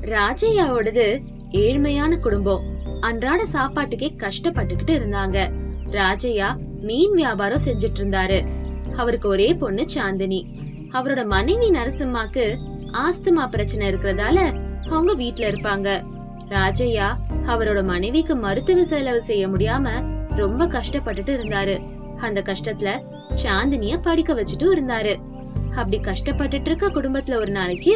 ராஜையாவோடது ஏழ்மையான குடும்பம் அன்றாட சாப்பாட்டுக்கே கஷ்டப்பட்டுக்கிட்டு இருந்தாங்க ராஜையா மீன் வியாபாரம் செஞ்சுட்டு இருந்தாரு அவருக்கு ஒரே பொண்ணு சாந்தினி அவரோட மனைவி நரசிம்மாக்கு ஆஸ்துமா பிரச்சனை இருக்கிறதால அவங்க வீட்ல இருப்பாங்க ராஜையா அவரோட மனைவிக்கு மருத்துவ செலவு செய்ய முடியாம ரொம்ப கஷ்டப்பட்டுட்டு இருந்தாரு அந்த கஷ்டத்துல சாந்தினிய படிக்க வச்சுட்டு இருந்தாரு அப்படி கஷ்டப்பட்டுட்டு இருக்க குடும்பத்துல ஒரு நாளைக்கு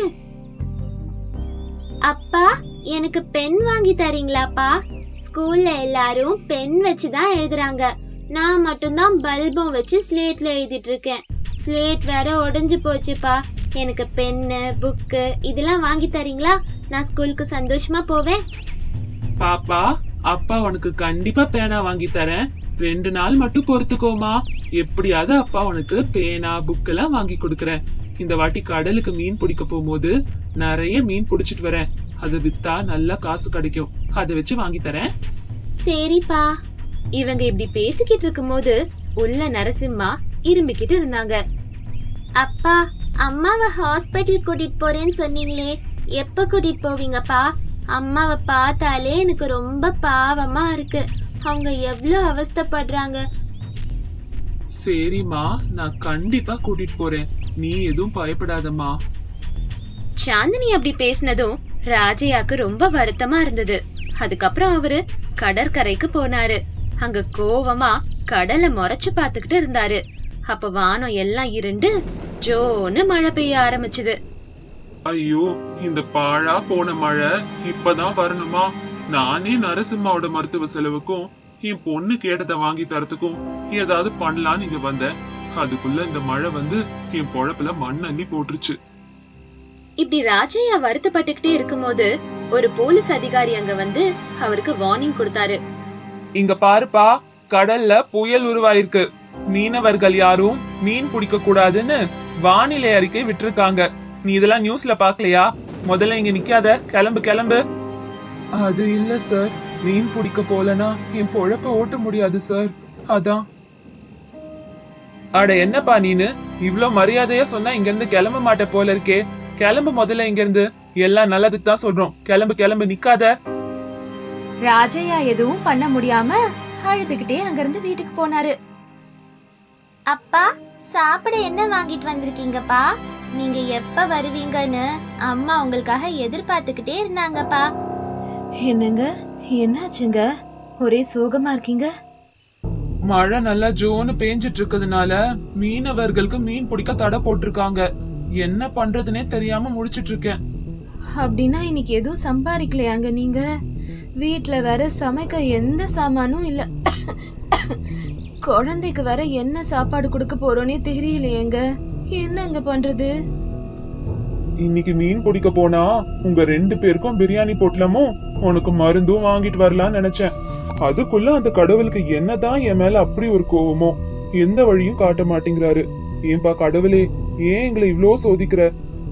அப்பா எனக்கு பென் வாங்கி தரீங்களாப்பா ஸ்கூல்ல எல்லாரும் பென் வச்சு தான் எழுதுறாங்க நான் மட்டும்தான் பல்பும் வச்சு ஸ்லேட்ல எழுதிட்டு இருக்கேன் ஸ்லேட் வேற உடைஞ்சு போச்சுப்பா எனக்கு பென்னு புக்கு இதெல்லாம் வாங்கி தரீங்களா நான் ஸ்கூலுக்கு சந்தோஷமா போவேன் பாப்பா அப்பா உனக்கு கண்டிப்பா பேனா வாங்கி தரேன் ரெண்டு நாள் மட்டும் பொறுத்துக்கோமா எப்படியாவது அப்பா உனக்கு பேனா புக் எல்லாம் வாங்கி கொடுக்கறேன் இந்த வாட்டி கடலுக்கு மீன் பிடிக்க போகும்போது நிறைய மீன் பிடிச்சிட்டு வரேன் அது வித்தா நல்லா காசு கிடைக்கும் அதை வச்சு வாங்கி தரேன் சரிப்பா இவங்க இப்படி பேசிக்கிட்டு இருக்கும்போது உள்ள நரசிம்மா இரும்பிக்கிட்டு இருந்தாங்க அப்பா அம்மாவை ஹாஸ்பிட்டல் கூட்டிட்டு போறேன்னு சொன்னீங்களே எப்ப கூட்டிட்டு போவீங்கப்பா அம்மாவை பார்த்தாலே எனக்கு ரொம்ப பாவமா இருக்கு அவங்க எவ்வளவு அவஸ்தைப்படுறாங்க சரிம்மா நான் கண்டிப்பா கூட்டிட்டு போறேன் நீ எதுவும் பயப்படாதம்மா சாந்தினி அப்படி பேசினதும் ராஜையாக்கு ரொம்ப வருத்தமா இருந்தது அதுக்கப்புறம் அவரு கடற்கரைக்கு போனாரு அங்க கோவமா கடலை முறைச்சு பாத்துக்கிட்டு இருந்தாரு அப்ப வானம் எல்லாம் இருண்டு ஜோன்னு மழை பெய்ய ஆரம்பிச்சது ஐயோ இந்த பாழா போன மழை இப்பதான் வரணுமா நானே நரசிம்மாவோட மருத்துவ செலவுக்கும் என் பொண்ணு கேட்டதை வாங்கி தரத்துக்கும் ஏதாவது பண்ணலான்னு இங்க வந்தேன் அதுக்குள்ள இந்த மழை வந்து என் பொழப்புல மண் அள்ளி போட்டுருச்சு இப்படி ராஜையா வருத்தப்பட்டுக்கிட்டே இருக்கும்போது ஒரு போலீஸ் அதிகாரி அங்க வந்து அவருக்கு வார்னிங் கொடுத்தாரு இங்க பாருப்பா கடல்ல புயல் உருவாயிருக்கு மீனவர்கள் யாரும் மீன் பிடிக்க கூடாதுன்னு வானிலை அறிக்கை விட்டிருக்காங்க நீ இதெல்லாம் நியூஸ்ல பாக்கலையா முதல்ல இங்க நிக்காத கிளம்பு கிளம்பு அது இல்ல சார் மீன் பிடிக்க போலனா என் பொழப்ப ஓட்ட முடியாது சார் அதான் அட என்னப்பா நீனு இவ்ளோ மரியாதையா சொன்னா இங்க இருந்து கிளம்ப மாட்ட போல இருக்கே கிளம்பு முதல்ல இங்க இருந்து எல்லாம் நல்லதுக்கு தான் சொல்றோம் கிளம்பு கிளம்பு நிக்காத ராஜையா எதுவும் பண்ண முடியாம அழுதுகிட்டே அங்கிருந்து வீட்டுக்கு போனாரு அப்பா சாப்பிட என்ன வாங்கிட்டு வந்திருக்கீங்கப்பா நீங்க எப்ப வருவீங்கன்னு அம்மா உங்களுக்காக எதிர்பார்த்துக்கிட்டே இருந்தாங்கப்பா என்னங்க என்னாச்சுங்க ஒரே சோகமா இருக்கீங்க மழை நல்லா ஜோன்னு பேஞ்சிட்டு இருக்கிறதுனால மீனவர்களுக்கு மீன் பிடிக்க தடை போட்டிருக்காங்க என்ன பண்றதுனே தெரியாம முழிச்சிட்டு இருக்கேன் அப்படின்னா இன்னைக்கு எதுவும் சம்பாதிக்கலையாங்க நீங்க வீட்ல வேற சமைக்க எந்த சாமானும் இல்ல குழந்தைக்கு வேற என்ன சாப்பாடு கொடுக்க போறோன்னே தெரியலையேங்க என்னங்க பண்றது இன்னைக்கு மீன் பிடிக்க போனா உங்க ரெண்டு பேருக்கும் பிரியாணி போட்டலமும் உனக்கு மருந்தும் வாங்கிட்டு வரலாம்னு நினைச்சேன் அதுக்குள்ள அந்த கடவுளுக்கு என்னதான் என் மேல அப்படி ஒரு கோவமோ எந்த வழியும் காட்ட மாட்டேங்கிறாரு ஏன்பா கடவுளே ஏன் எங்களை இவ்ளோ சோதிக்கிற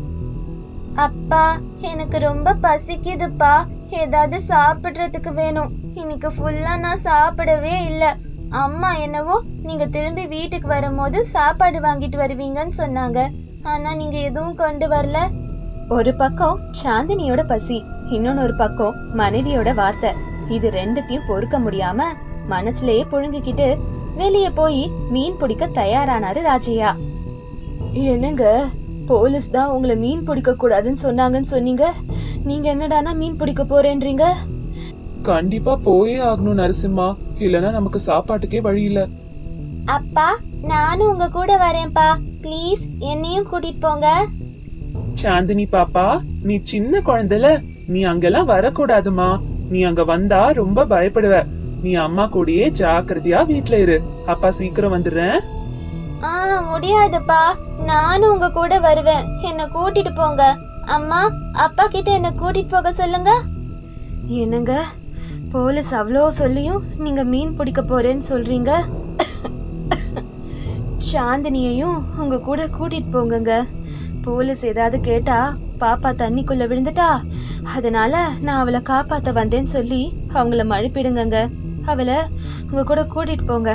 அப்பா எனக்கு ரொம்ப பசிக்குதுப்பா ஏதாவது சாப்பிடுறதுக்கு வேணும் இன்னைக்கு ஃபுல்லா நான் சாப்பிடவே இல்ல அம்மா என்னவோ நீங்க திரும்பி வீட்டுக்கு வரும்போது சாப்பாடு வாங்கிட்டு வருவீங்கன்னு சொன்னாங்க ஆனா நீங்க எதுவும் கொண்டு வரல ஒரு பக்கம் சாந்தினியோட பசி இன்னொன்னு ஒரு பக்கம் மனைவியோட வார்த்தை இது ரெண்டுத்தையும் பொறுக்க முடியாம மனசுலயே புழுங்கிக்கிட்டு வெளியே போய் மீன் பிடிக்க தயாரானாரு ராஜையா என்னங்க போலீஸ் தான் உங்களை மீன் பிடிக்க கூடாதுன்னு சொன்னாங்கன்னு சொன்னீங்க நீங்க என்னடானா மீன் பிடிக்க போறேன்றீங்க கண்டிப்பா போயே ஆகணும் நரசிம்மா இல்லனா நமக்கு சாப்பாட்டுக்கே வழி இல்ல அப்பா நானும் உங்க கூட வரேன்ப்பா ப்ளீஸ் என்னையும் கூட்டிட்டு போங்க சாந்தினி பாப்பா நீ சின்ன குழந்தைல நீ அங்கெல்லாம் வரக்கூடாதுமா நீ அங்க வந்தா ரொம்ப பயப்படுவ நீ அம்மா கூடயே ஜாக்கிரதையா வீட்ல இரு அப்பா சீக்கிரம் வந்துடுறேன் ஆ முடியாதுப்பா நானும் உங்க கூட வருவேன் என்ன கூட்டிட்டு போங்க அம்மா அப்பா கிட்ட என்ன கூட்டிட்டு போக சொல்லுங்க என்னங்க போலீஸ் அவ்வளோ சொல்லியும் நீங்க மீன் பிடிக்க போறேன்னு சொல்றீங்க சாந்தினியையும் உங்க கூட கூட்டிட்டு போங்கங்க போலீஸ் ஏதாவது கேட்டா பாப்பா தண்ணிக்குள்ள விழுந்துட்டா அதனால நான் அவளை காப்பாத்த வந்தேன்னு சொல்லி அவங்கள மழுப்பிடுங்கங்க அவளை உங்க கூட கூட்டிட்டு போங்க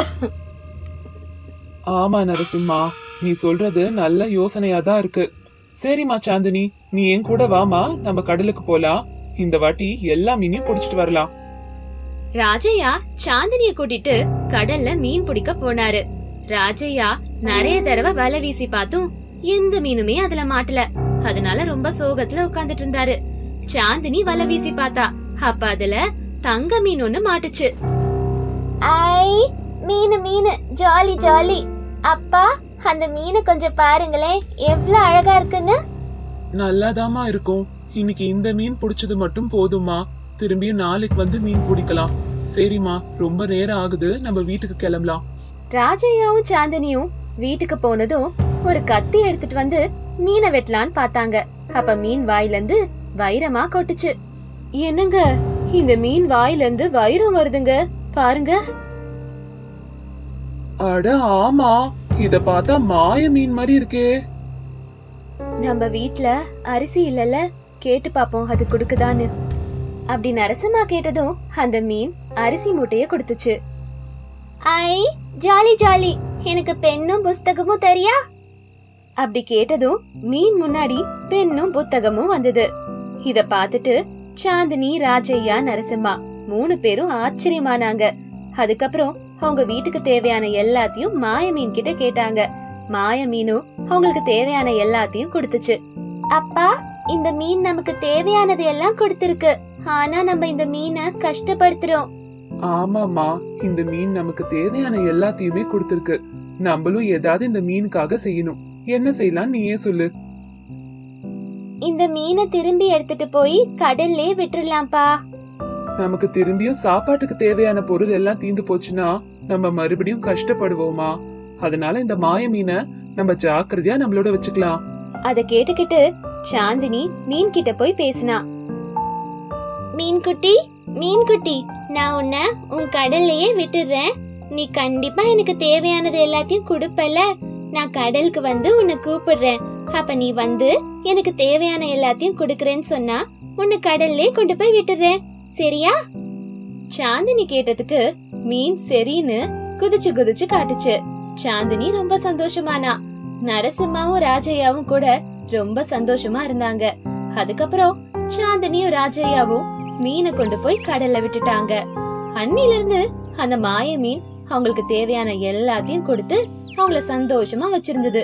ஆமா நரசிம்மா நீ சொல்றது நல்ல யோசனையா தான் இருக்கு சரிம்மா சாந்தினி நீ என் கூட வாமா நம்ம கடலுக்கு போலாம் இந்த வாட்டி எல்லா மீனையும் புடிச்சிட்டு வரலாம் ராஜையா சாந்தினிய கூட்டிட்டு கடல்ல மீன் பிடிக்க போனாரு ராஜையா நிறைய தடவை வலை வீசி பார்த்தும் எந்த மீனுமே அதுல மாட்டல அதனால ரொம்ப சோகத்துல உட்கார்ந்துட்டு இருந்தாரு சாந்தினி வலை வீசி பார்த்தா அப்ப அதுல தங்க மீன் ஒண்ணு மாட்டுச்சு ஐ மீனு மீனு ஜாலி ஜாலி அப்பா அந்த மீனை கொஞ்சம் பாருங்களேன் எவ்வளவு அழகா இருக்குன்னு நல்லாதாம்மா இருக்கும் இன்னைக்கு இந்த மீன் பிடிச்சது மட்டும் போதுமா திரும்பியும் நாளைக்கு வந்து மீன் பிடிக்கலாம் சரிம்மா ரொம்ப நேரம் ஆகுது நம்ம வீட்டுக்கு கிளம்பலாம் ராஜையாவும் சாந்தினியும் வீட்டுக்கு போனதும் ஒரு கத்தி எடுத்துட்டு வந்து மீனை வெட்டலான்னு பார்த்தாங்க அப்ப மீன் வாயில இருந்து வைரமா கொட்டுச்சு என்னங்க இந்த மீன் வாயில இருந்து வைரம் வருதுங்க பாருங்க அட ஆமா இத பார்த்தா மாய மீன் மாதிரி இருக்கே நம்ம வீட்ல அரிசி இல்லல கேட்டு பாப்போம் அது குடுக்குதான்னு அப்படி நரசம்மா கேட்டதும் அந்த மீன் அரிசி மூட்டைய கொடுத்துச்சு ஐ ஜாலி ஜாலி எனக்கு பெண்ணும் புஸ்தகமும் தெரியா அப்படி கேட்டதும் மீன் முன்னாடி பெண்ணும் புத்தகமும் வந்தது இத பார்த்துட்டு சாந்தினி ராஜையா நரசிம்மா மூணு பேரும் ஆச்சரியமானாங்க அதுக்கப்புறம் அவங்க வீட்டுக்கு தேவையான எல்லாத்தையும் மாய மீன் கிட்ட கேட்டாங்க மாய மீனும் அவங்களுக்கு தேவையான எல்லாத்தையும் கொடுத்துச்சு அப்பா இந்த மீன் நமக்கு தேவையானது எல்லாம் கொடுத்திருக்கு ஆனா நம்ம இந்த மீனை கஷ்டப்படுத்துறோம் ஆமாமா இந்த மீன் நமக்கு தேவையான எல்லாத்தையுமே கொடுத்திருக்கு நம்மளும் ஏதாவது இந்த மீனுக்காக செய்யணும் என்ன செய்யலாம் நீயே சொல்லு இந்த மீனை திரும்பி எடுத்துட்டு போய் கடல்லே விட்டுறலாம்ப்பா நமக்கு திரும்பியும் சாப்பாட்டுக்கு தேவையான பொருள் எல்லாம் தீந்து போச்சுன்னா நம்ம மறுபடியும் கஷ்டப்படுவோமா அதனால இந்த மாய மீனை நம்ம ஜாக்கிரதையா நம்மளோட வச்சுக்கலாம் அத கேட்டுக்கிட்டு சாந்தினி மீன் கிட்ட போய் பேசினா மீன்குட்டி மீன்குட்டி நான் உன்னை உன் கடல்லையே விட்டுடுறேன் நீ கண்டிப்பா எனக்கு தேவையானது எல்லாத்தையும் கொடுப்பல நான் கடலுக்கு வந்து உன்னை கூப்பிடுறேன் அப்ப நீ வந்து எனக்கு தேவையான எல்லாத்தையும் கொடுக்கறேன்னு சொன்னா உன்னை கடல்லே கொண்டு போய் விட்டுடுறேன் சரியா சாந்தினி கேட்டதுக்கு மீன் சரின்னு குதிச்சு குதிச்சு காட்டுச்சு சாந்தினி ரொம்ப சந்தோஷமானா நரசிம்மாவும் ராஜையாவும் கூட ரொம்ப சந்தோஷமா இருந்தாங்க அதுக்கப்புறம் சாந்தினியும் ராஜையாவும் மீனை கொண்டு போய் கடல்ல விட்டுட்டாங்க அன்னில இருந்து அந்த மாய மீன் அவங்களுக்கு தேவையான எல்லாத்தையும் கொடுத்து அவங்கள சந்தோஷமா வச்சிருந்தது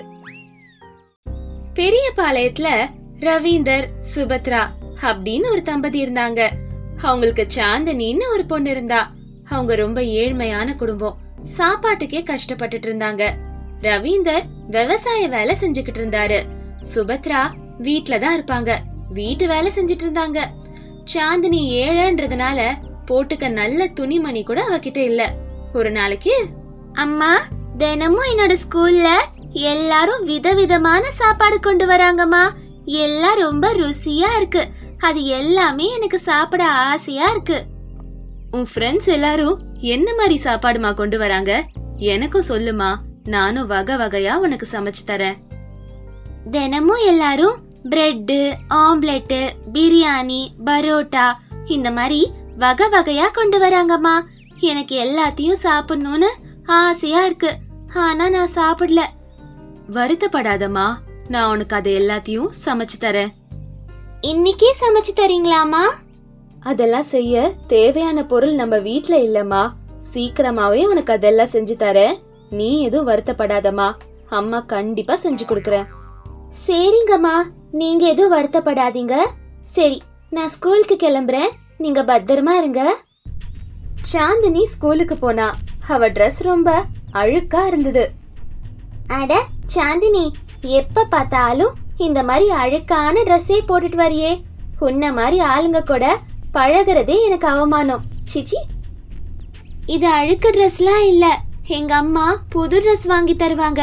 பெரிய பாளையத்துல ரவீந்தர் சுபத்ரா அப்படின்னு ஒரு தம்பதி இருந்தாங்க அவங்களுக்கு சாந்தினின்னு ஒரு பொண்ணு இருந்தா அவங்க ரொம்ப ஏழ்மையான குடும்பம் சாப்பாட்டுக்கே கஷ்டப்பட்டுட்டு இருந்தாங்க ரவீந்தர் விவசாய வேலை செஞ்சுக்கிட்டு இருந்தாரு சுபத்ரா வீட்ல தான் இருப்பாங்க வீட்டு வேலை செஞ்சுட்டு இருந்தாங்க சாந்தினி ஏழைன்றதுனால போட்டுக்க நல்ல துணிமணி கூட அவகிட்ட இல்ல ஒரு நாளைக்கு அம்மா தினமும் என்னோட ஸ்கூல்ல எல்லாரும் விதவிதமான சாப்பாடு கொண்டு வராங்கம்மா எல்லாம் ரொம்ப ருசியா இருக்கு அது எல்லாமே எனக்கு சாப்பிட ஆசையா இருக்கு உன் ஃப்ரெண்ட்ஸ் எல்லாரும் என்ன மாதிரி சாப்பாடுமா கொண்டு வராங்க எனக்கும் சொல்லுமா நானும் வகை வகையா உனக்கு சமைச்சு தரேன் தினமும் எல்லாரும் பிரெட் ஆம்லெட் பிரியாணி பரோட்டா இந்த மாதிரி வகை வகையா கொண்டு வராங்கம்மா எனக்கு எல்லாத்தையும் சாப்பிடணும்னு ஆசையா இருக்கு ஆனா நான் சாப்பிடல வருத்தப்படாதம்மா நான் உனக்கு அது எல்லாத்தையும் சமைச்சு தரேன் இன்னைக்கே சமைச்சு தரீங்களாமா அதெல்லாம் செய்ய தேவையான பொருள் நம்ம வீட்ல இல்லம்மா சீக்கிரமாவே உனக்கு அதெல்லாம் செஞ்சு தரேன் நீ எதுவும் வருத்தப்படாதம்மா அம்மா கண்டிப்பா செஞ்சு கொடுக்கறேன் சரிங்கம்மா நீங்க எதுவும் வருத்தப்படாதீங்க சரி நான் ஸ்கூலுக்கு கிளம்புறேன் நீங்க பத்திரமா இருங்க சாந்தினி ஸ்கூலுக்கு போனா அவ Dress ரொம்ப அழுக்கா இருந்தது அட சாந்தினி எப்ப பார்த்தாலும் இந்த மாதிரி அழுக்கான ட்ரெஸ்ஸே போட்டுட்டு வரியே உன்ன மாதிரி ஆளுங்க கூட பழகுறதே எனக்கு அவமானம் சிச்சி இது அழுக்கு ட்ரெஸ்லாம் இல்ல எங்க அம்மா புது ட்ரெஸ் வாங்கி தருவாங்க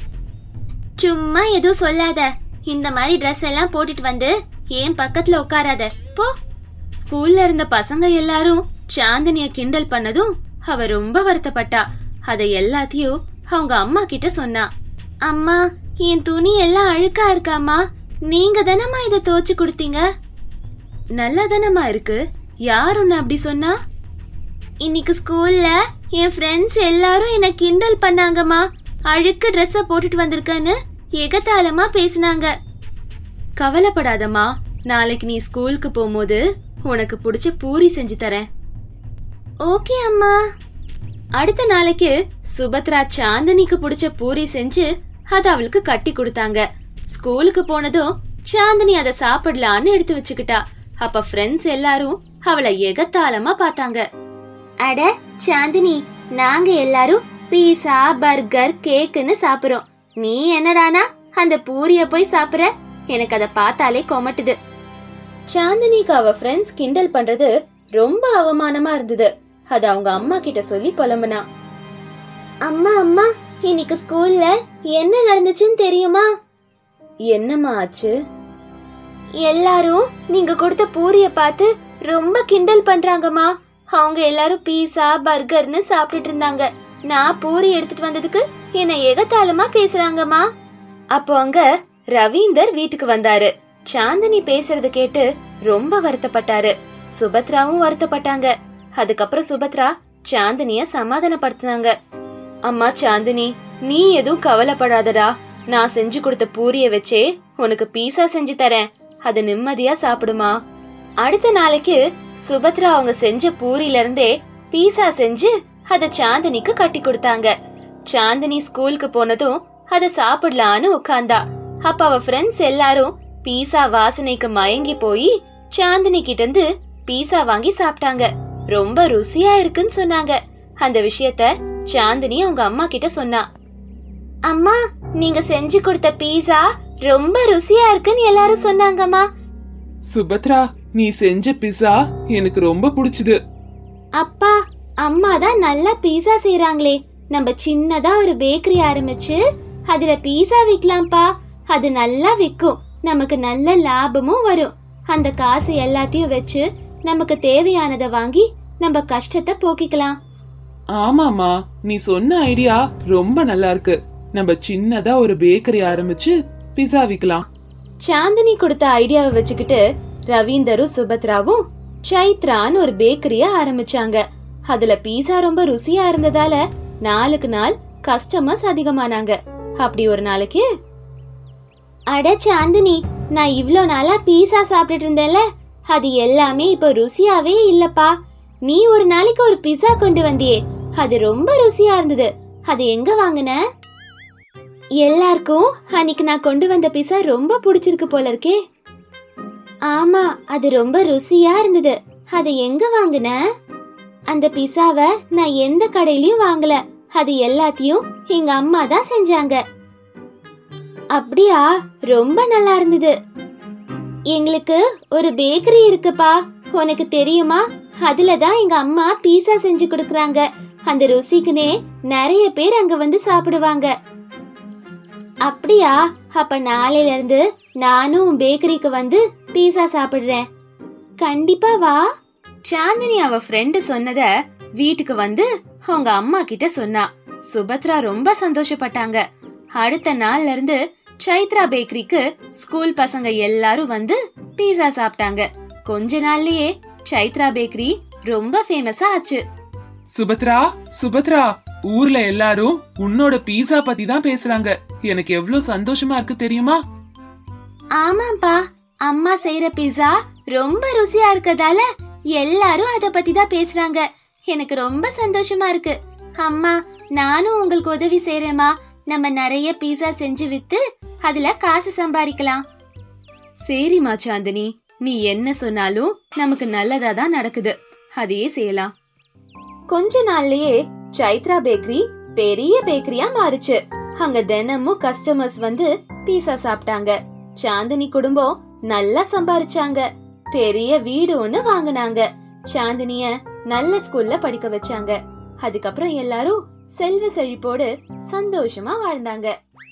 சும்மா எதுவும் சொல்லாத இந்த மாதிரி ட்ரெஸ் எல்லாம் போட்டுட்டு வந்து ஏன் பக்கத்துல உட்காராத போ ஸ்கூல்ல இருந்த பசங்க எல்லாரும் சாந்தினிய கிண்டல் பண்ணதும் அவ ரொம்ப வருத்தப்பட்டா அத எல்லாத்தையும் அவங்க அம்மா கிட்ட சொன்னா அம்மா என் துணி எல்லாம் அழுக்கா இருக்காமா நீங்க தானம்மா இதை துவைச்சு கொடுத்தீங்க நல்லதானமா இருக்கு யார் உன்னை அப்படி சொன்னா இன்னைக்கு ஸ்கூல்ல என் ஃப்ரெண்ட்ஸ் எல்லாரும் என்ன கிண்டல் பண்ணாங்கம்மா அழுக்கு ட்ரெஸ்ஸ போட்டுட்டு வந்திருக்கேன்னு எகத்தாளமா பேசினாங்க கவலைப்படாதம்மா நாளைக்கு நீ ஸ்கூலுக்கு போகும்போது உனக்கு பிடிச்ச பூரி செஞ்சு தரேன் ஓகே அம்மா அடுத்த நாளைக்கு சுபத்ரா சாந்தினிக்கு பிடிச்ச பூரி செஞ்சு அத அவளுக்கு கட்டி கொடுத்தாங்க ஸ்கூலுக்கு போனதும் சாந்தினி அதை சாப்பிடலான்னு எடுத்து வச்சுக்கிட்டா அப்ப ஃப்ரெண்ட்ஸ் எல்லாரும் அவளை எகத்தாளமா பார்த்தாங்க அட சாந்தினி நாங்க எல்லாரும் பீஸா பர்கர் கேக்குன்னு சாப்பிடுறோம் நீ என்னடானா அந்த பூரிய போய் சாப்பிடுற எனக்கு அத பார்த்தாலே கொமட்டுது சாந்தினிக்கு அவ ஃப்ரெண்ட்ஸ் கிண்டல் பண்றது ரொம்ப அவமானமா இருந்தது அது அவங்க அம்மா கிட்ட சொல்லி புலம்புனா அம்மா அம்மா இன்னைக்கு ஸ்கூல்ல என்ன நடந்துச்சுன்னு தெரியுமா என்னம்மா ஆச்சு எல்லாரும் நீங்க கொடுத்த பூரிய பார்த்து ரொம்ப கிண்டல் பண்றாங்கம்மா அவங்க எல்லாரும் பீஸா பர்கர்னு சாப்பிட்டுட்டு இருந்தாங்க நான் பூரி எடுத்துட்டு வந்ததுக்கு என்ன எகத்தாளமா பேசுறாங்கம்மா அப்போ அங்க ரவீந்தர் வீட்டுக்கு வந்தாரு சாந்தினி பேசுறத கேட்டு ரொம்ப வருத்தப்பட்டாரு சுபத்ராவும் வருத்தப்பட்டாங்க அதுக்கப்புறம் சுபத்ரா சாந்தினிய சமாதானப்படுத்தினாங்க அம்மா சாந்தினி நீ எதுவும் கவலைப்படாதடா நான் செஞ்சு கொடுத்த பூரிய வச்சே உனக்கு பீஸா செஞ்சு தரேன் அத நிம்மதியா சாப்பிடுமா அடுத்த நாளைக்கு சுபத்ரா அவங்க செஞ்ச பூரியில இருந்தே பீஸா செஞ்சு அத சாந்தினிக்கு கட்டி கொடுத்தாங்க சாந்தினி ஸ்கூலுக்கு போனதும் அத சாப்பிடலான்னு உட்கார்ந்தா அப்ப அவ ஃப்ரெண்ட்ஸ் எல்லாரும் பீஸா வாசனைக்கு மயங்கி போய் சாந்தினி கிட்ட இருந்து பீஸா வாங்கி சாப்பிட்டாங்க ரொம்ப ருசியா இருக்குன்னு சொன்னாங்க அந்த விஷயத்த சாந்தினி அவங்க அம்மா கிட்ட சொன்னா அம்மா நீங்க செஞ்சு கொடுத்த பீஸா ரொம்ப ருசியா இருக்குன்னு எல்லாரும் சொன்னாங்கம்மா சுபத்ரா நீ செஞ்ச பிஸா எனக்கு ரொம்ப பிடிச்சது அப்பா அம்மா தான் நல்லா பீஸா செய்றாங்களே நம்ம சின்னதா ஒரு பேக்கரி ஆரம்பிச்சு அதுல பீஸா விக்கலாம்ப்பா அது நல்லா விக்கும் நமக்கு நல்ல லாபமும் வரும் அந்த காசு எல்லாத்தையும் வச்சு நமக்கு தேவையானதை வாங்கி நம்ம கஷ்டத்தை போக்கிக்கலாம் ஆமாமா நீ சொன்ன ஐடியா ரொம்ப நல்லா இருக்கு நம்ம சின்னதா ஒரு பேக்கரி ஆரம்பிச்சு பிஸா விக்கலாம் சாந்தினி கொடுத்த ஐடியாவை வச்சுக்கிட்டு ரவீந்தரும் சுபத்ராவும் சைத்ரான்னு ஒரு பேக்கரிய ஆரம்பிச்சாங்க அதுல பீஸா ரொம்ப ருசியா இருந்ததால நாளுக்கு நாள் கஸ்டமர்ஸ் அதிகமானாங்க அப்படி ஒரு நாளைக்கு அட சாந்தினி நான் இவ்ளோ நாளா பீஸா சாப்பிட்டுட்டு இருந்தேன்ல அது எல்லாமே இப்போ ருசியாவே இல்லப்பா நீ ஒரு நாளைக்கு ஒரு பிஸா கொண்டு வந்தியே அது ரொம்ப ருசியா இருந்தது அது எங்க வாங்குன எல்லாருக்கும் அன்னைக்கு நான் கொண்டு வந்த பிஸா ரொம்ப பிடிச்சிருக்கு போல இருக்கே ஆமா அது ரொம்ப ருசியா இருந்தது அது எங்க வாங்குன அந்த பிஸாவை நான் எந்த கடையிலயும் வாங்கல அது எல்லாத்தையும் எங்க அம்மா தான் செஞ்சாங்க அப்படியா ரொம்ப நல்லா இருந்தது எங்களுக்கு ஒரு பேக்கரி இருக்குப்பா உனக்கு தெரியுமா அதுல தான் எங்க அம்மா பீஸா செஞ்சு கொடுக்கறாங்க அந்த ருசிக்குனே நிறைய பேர் அங்க வந்து சாப்பிடுவாங்க அப்படியா அப்ப நாளையில இருந்து நானும் உன் பேக்கரிக்கு வந்து பீஸா சாப்பிடுறேன் கண்டிப்பா வா சாந்தினி அவ ஃப்ரெண்டு சொன்னத வீட்டுக்கு வந்து அவங்க அம்மா கிட்ட சொன்னா சுபத்ரா ரொம்ப சந்தோஷப்பட்டாங்க அடுத்த நாள்ல இருந்து சைத்ரா பேக்கரிக்கு ஸ்கூல் பசங்க எல்லாரும் வந்து பீஸா சாப்பிட்டாங்க கொஞ்ச நாள்லயே சைத்ரா பேக்கரி ரொம்ப ஃபேமஸா ஆச்சு சுபத்ரா சுபத்ரா ஊர்ல எல்லாரும் உன்னோட பீஸா பத்தி தான் பேசுறாங்க எனக்கு எவ்வளவு சந்தோஷமா இருக்கு தெரியுமா ஆமாப்பா அம்மா செய்யற பீஸா ரொம்ப ருசியா இருக்கதால எல்லாரும் அத பத்தி தான் பேசுறாங்க எனக்கு ரொம்ப சந்தோஷமா இருக்கு அம்மா நானும் உங்களுக்கு உதவி செய்யறேம்மா நம்ம நிறைய பீஸா செஞ்சு வித்து அதுல காசு சம்பாதிக்கலாம் சரிம்மா சாந்தினி நீ என்ன சொன்னாலும் நமக்கு நல்லதா தான் நடக்குது அதையே செய்யலாம் கொஞ்ச நாள்லயே சைத்ரா பேக்கரி பெரிய பேக்கரியா மாறுச்சு அங்க தினமும் கஸ்டமர்ஸ் வந்து பீஸா சாப்பிட்டாங்க சாந்தினி குடும்பம் நல்லா சம்பாரிச்சாங்க பெரிய வீடு ஒண்ணு வாங்குனாங்க சாந்தினிய நல்ல ஸ்கூல்ல படிக்க வச்சாங்க அதுக்கப்புறம் எல்லாரும் செல்வ செழிப்போடு சந்தோஷமா வாழ்ந்தாங்க